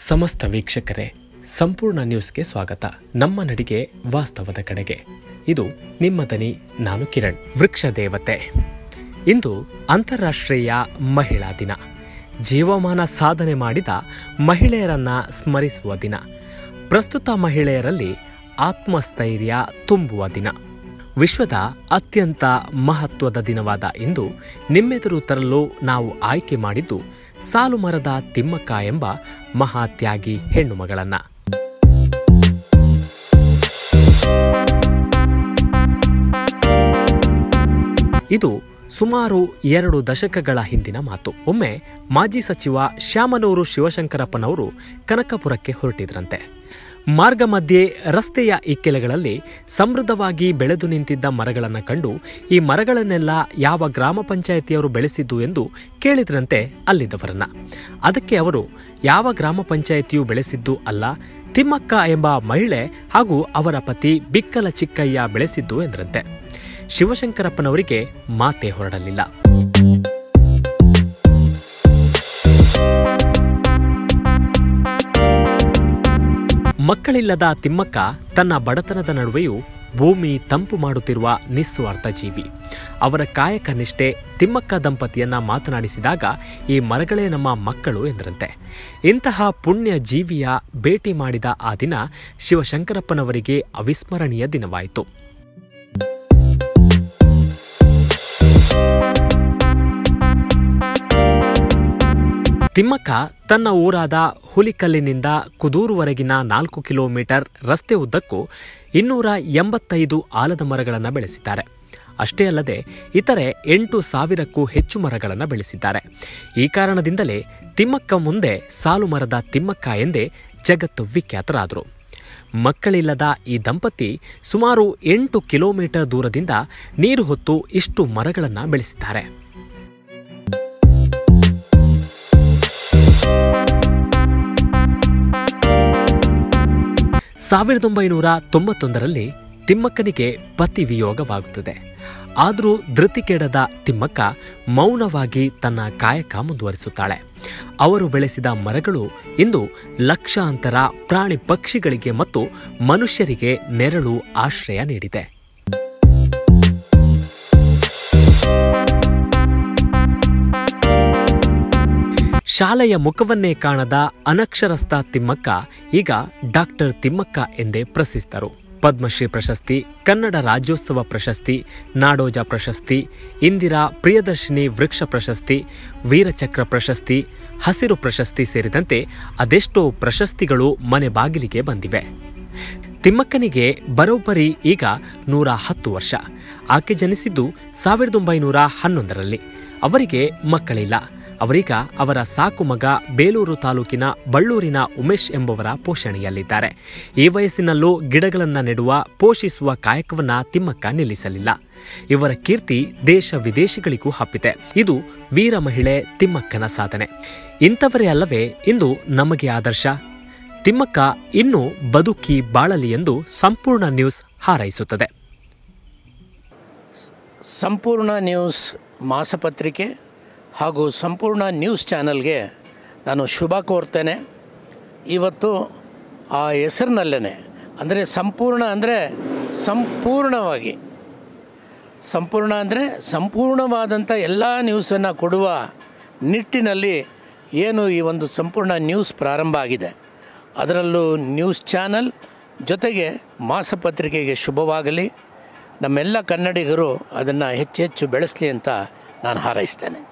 ಸಮಸ್ತ ವೀಕ್ಷಕರೇ ಸಂಪೂರ್ಣ ನ್ಯೂಸ್ಗೆ ಸ್ವಾಗತ ನಮ್ಮ ನಡಿಗೆ ವಾಸ್ತವದ ಕಡೆಗೆ ಇದು ನಿಮ್ಮ ದನಿ ನಾನು ಕಿರಣ್ ವೃಕ್ಷ ದೇವತೆ ಇಂದು ಅಂತಾರಾಷ್ಟ್ರೀಯ ಮಹಿಳಾ ದಿನ ಜೀವಮಾನ ಸಾಧನೆ ಮಾಡಿದ ಮಹಿಳೆಯರನ್ನ ಸ್ಮರಿಸುವ ದಿನ ಪ್ರಸ್ತುತ ಮಹಿಳೆಯರಲ್ಲಿ ಆತ್ಮಸ್ಥೈರ್ಯ ತುಂಬುವ ದಿನ ವಿಶ್ವದ ಅತ್ಯಂತ ಮಹತ್ವದ ದಿನವಾದ ಇಂದು ನಿಮ್ಮೆದುರು ತರಲು ನಾವು ಆಯ್ಕೆ ಮಾಡಿದ್ದು ಸಾಲು ಮರದ ತಿಮ್ಮಕ್ಕ ಎಂಬ ಮಹಾತ್ಯಾಗಿ ಹೆಣ್ಣು ಮಗಳನ್ನ ಇದು ಸುಮಾರು ಎರಡು ದಶಕಗಳ ಹಿಂದಿನ ಮಾತು ಒಮ್ಮೆ ಮಾಜಿ ಸಚಿವ ಶ್ಯಾಮನೂರು ಶಿವಶಂಕರಪ್ಪನವರು ಕನಕಪುರಕ್ಕೆ ಹೊರಟಿದ್ರಂತೆ ಮಾರ್ಗ ಮಧ್ಯೆ ರಸ್ತೆಯ ಇಕ್ಕೆಲೆಗಳಲ್ಲಿ ಸಮೃದ್ಧವಾಗಿ ಬೆಳೆದು ನಿಂತಿದ್ದ ಮರಗಳನ್ನು ಕಂಡು ಈ ಮರಗಳನ್ನೆಲ್ಲ ಯಾವ ಗ್ರಾಮ ಪಂಚಾಯಿತಿಯವರು ಬೆಳೆಸಿದ್ದು ಎಂದು ಕೇಳಿದ್ರಂತೆ ಅಲ್ಲಿದ್ದವರನ್ನ ಅದಕ್ಕೆ ಅವರು ಯಾವ ಗ್ರಾಮ ಪಂಚಾಯಿತಿಯು ಬೆಳೆಸಿದ್ದು ಅಲ್ಲ ತಿಮ್ಮಕ್ಕ ಎಂಬ ಮಹಿಳೆ ಹಾಗೂ ಅವರ ಪತಿ ಬಿಕ್ಕಲ ಚಿಕ್ಕಯ್ಯ ಬೆಳೆಸಿದ್ದು ಎಂದ್ರಂತೆ ಶಿವಶಂಕರಪ್ಪನವರಿಗೆ ಮಾತೇ ಹೊರಡಲಿಲ್ಲ ಮಕ್ಕಳಿಲ್ಲದ ತಿಮ್ಮಕ್ಕ ತನ್ನ ಬಡತನದ ನಡುವೆಯೂ ಭೂಮಿ ತಂಪು ಮಾಡುತ್ತಿರುವ ನಿಸ್ವಾರ್ಥ ಜೀವಿ ಅವರ ಕಾಯಕ ನಿಷ್ಠೆ ತಿಮ್ಮಕ್ಕ ದಂಪತಿಯನ್ನ ಮಾತನಾಡಿಸಿದಾಗ ಈ ಮರಗಳೇ ನಮ್ಮ ಮಕ್ಕಳು ಎಂದ್ರಂತೆ ಇಂತಹ ಪುಣ್ಯ ಜೀವಿಯ ಭೇಟಿ ಮಾಡಿದ ಆ ದಿನ ಶಿವಶಂಕರಪ್ಪನವರಿಗೆ ಅವಿಸ್ಮರಣೀಯ ದಿನವಾಯಿತು ತಿಮ್ಮಕ್ಕ ತನ್ನ ಊರಾದ ಹುಲಿಕಲ್ಲಿನಿಂದ ಕುದೂರುವರೆಗಿನ ನಾಲ್ಕು ಕಿಲೋಮೀಟರ್ ರಸ್ತೆ ಉದ್ದಕ್ಕೂ ಇನ್ನೂರ ಎಂಬತ್ತೈದು ಆಲದ ಮರಗಳನ್ನು ಬೆಳೆಸಿದ್ದಾರೆ ಅಷ್ಟೇ ಅಲ್ಲದೆ ಇತರೆ ಎಂಟು ಸಾವಿರಕ್ಕೂ ಹೆಚ್ಚು ಮರಗಳನ್ನು ಬೆಳೆಸಿದ್ದಾರೆ ಈ ಕಾರಣದಿಂದಲೇ ತಿಮ್ಮಕ್ಕ ಮುಂದೆ ಸಾಲು ಮರದ ತಿಮ್ಮಕ್ಕ ಎಂದೇ ಜಗತ್ತು ವಿಖ್ಯಾತರಾದರು ಮಕ್ಕಳಿಲ್ಲದ ಈ ದಂಪತಿ ಸುಮಾರು ಎಂಟು ಕಿಲೋಮೀಟರ್ ದೂರದಿಂದ ನೀರು ಹೊತ್ತು ಇಷ್ಟು ಮರಗಳನ್ನು ಬೆಳೆಸಿದ್ದಾರೆ ಸಾವಿರದ ಒಂಬೈನೂರ ತೊಂಬತ್ತೊಂದರಲ್ಲಿ ತಿಮ್ಮಕ್ಕನಿಗೆ ಪತಿ ವಿಯೋಗವಾಗುತ್ತದೆ ಆದರೂ ಧೃತಿ ಕೆಡದ ತಿಮ್ಮಕ್ಕ ಮೌನವಾಗಿ ತನ್ನ ಕಾಯಕ ಮುಂದುವರಿಸುತ್ತಾಳೆ ಅವರು ಬೆಳೆಸಿದ ಮರಗಳು ಇಂದು ಲಕ್ಷಾಂತರ ಪ್ರಾಣಿ ಪಕ್ಷಿಗಳಿಗೆ ಮತ್ತು ಮನುಷ್ಯರಿಗೆ ನೆರಳು ಆಶ್ರಯ ನೀಡಿದೆ ಶಾಲೆಯ ಮುಖವನ್ನೇ ಕಾಣದ ಅನಕ್ಷರಸ್ಥ ತಿಮ್ಮಕ್ಕ ಈಗ ಡಾಕ್ಟರ್ ತಿಮ್ಮಕ್ಕ ಎಂದೇ ಪ್ರಸಿದ್ಧರು ಪದ್ಮಶ್ರೀ ಪ್ರಶಸ್ತಿ ಕನ್ನಡ ರಾಜ್ಯೋತ್ಸವ ಪ್ರಶಸ್ತಿ ನಾಡೋಜ ಪ್ರಶಸ್ತಿ ಇಂದಿರಾ ಪ್ರಿಯದರ್ಶಿನಿ ವೃಕ್ಷ ಪ್ರಶಸ್ತಿ ವೀರಚಕ್ರ ಪ್ರಶಸ್ತಿ ಹಸಿರು ಪ್ರಶಸ್ತಿ ಸೇರಿದಂತೆ ಅದೆಷ್ಟೋ ಪ್ರಶಸ್ತಿಗಳು ಮನೆ ಬಾಗಿಲಿಗೆ ಬಂದಿವೆ ತಿಮ್ಮಕ್ಕನಿಗೆ ಬರೋಬ್ಬರಿ ಈಗ ನೂರ ಹತ್ತು ವರ್ಷ ಆಕೆ ಜನಿಸಿದ್ದು ಸಾವಿರದ ಒಂಬೈನೂರ ಹನ್ನೊಂದರಲ್ಲಿ ಅವರಿಗೆ ಮಕ್ಕಳಿಲ್ಲ ಅವರೀಗ ಅವರ ಸಾಕು ಮಗ ಬೇಲೂರು ತಾಲೂಕಿನ ಬಳ್ಳೂರಿನ ಉಮೇಶ್ ಎಂಬುವರ ಪೋಷಣೆಯಲ್ಲಿದ್ದಾರೆ ಈ ವಯಸ್ಸಿನಲ್ಲೂ ಗಿಡಗಳನ್ನು ನೆಡುವ ಪೋಷಿಸುವ ಕಾಯಕವನ್ನ ತಿಮ್ಮಕ್ಕ ನಿಲ್ಲಿಸಲಿಲ್ಲ ಇವರ ಕೀರ್ತಿ ದೇಶ ವಿದೇಶಗಳಿಗೂ ಹಬ್ಬಿದೆ ಇದು ವೀರ ಮಹಿಳೆ ತಿಮ್ಮಕ್ಕನ ಸಾಧನೆ ಇಂಥವರೇ ಅಲ್ಲವೇ ಇಂದು ನಮಗೆ ಆದರ್ಶ ತಿಮ್ಮಕ್ಕ ಇನ್ನೂ ಬದುಕಿ ಬಾಳಲಿ ಎಂದು ಸಂಪೂರ್ಣ ನ್ಯೂಸ್ ಹಾರೈಸುತ್ತದೆ ಸಂಪೂರ್ಣ ನ್ಯೂಸ್ ಮಾಸಪತ್ರಿಕೆ ಹಾಗೂ ಸಂಪೂರ್ಣ ನ್ಯೂಸ್ ಚಾನಲ್ಗೆ ನಾನು ಶುಭ ಕೋರ್ತೇನೆ ಇವತ್ತು ಆ ಹೆಸರಿನಲ್ಲೇ ಅಂದರೆ ಸಂಪೂರ್ಣ ಅಂದರೆ ಸಂಪೂರ್ಣವಾಗಿ ಸಂಪೂರ್ಣ ಅಂದರೆ ಸಂಪೂರ್ಣವಾದಂಥ ಎಲ್ಲ ನ್ಯೂಸನ್ನು ಕೊಡುವ ನಿಟ್ಟಿನಲ್ಲಿ ಏನು ಈ ಒಂದು ಸಂಪೂರ್ಣ ನ್ಯೂಸ್ ಪ್ರಾರಂಭ ಆಗಿದೆ ಅದರಲ್ಲೂ ನ್ಯೂಸ್ ಚಾನಲ್ ಜೊತೆಗೆ ಮಾಸಪತ್ರಿಕೆಗೆ ಶುಭವಾಗಲಿ ನಮ್ಮೆಲ್ಲ ಕನ್ನಡಿಗರು ಅದನ್ನು ಹೆಚ್ಚು ಹೆಚ್ಚು ಬೆಳೆಸಲಿ ಅಂತ ನಾನು ಹಾರೈಸ್ತೇನೆ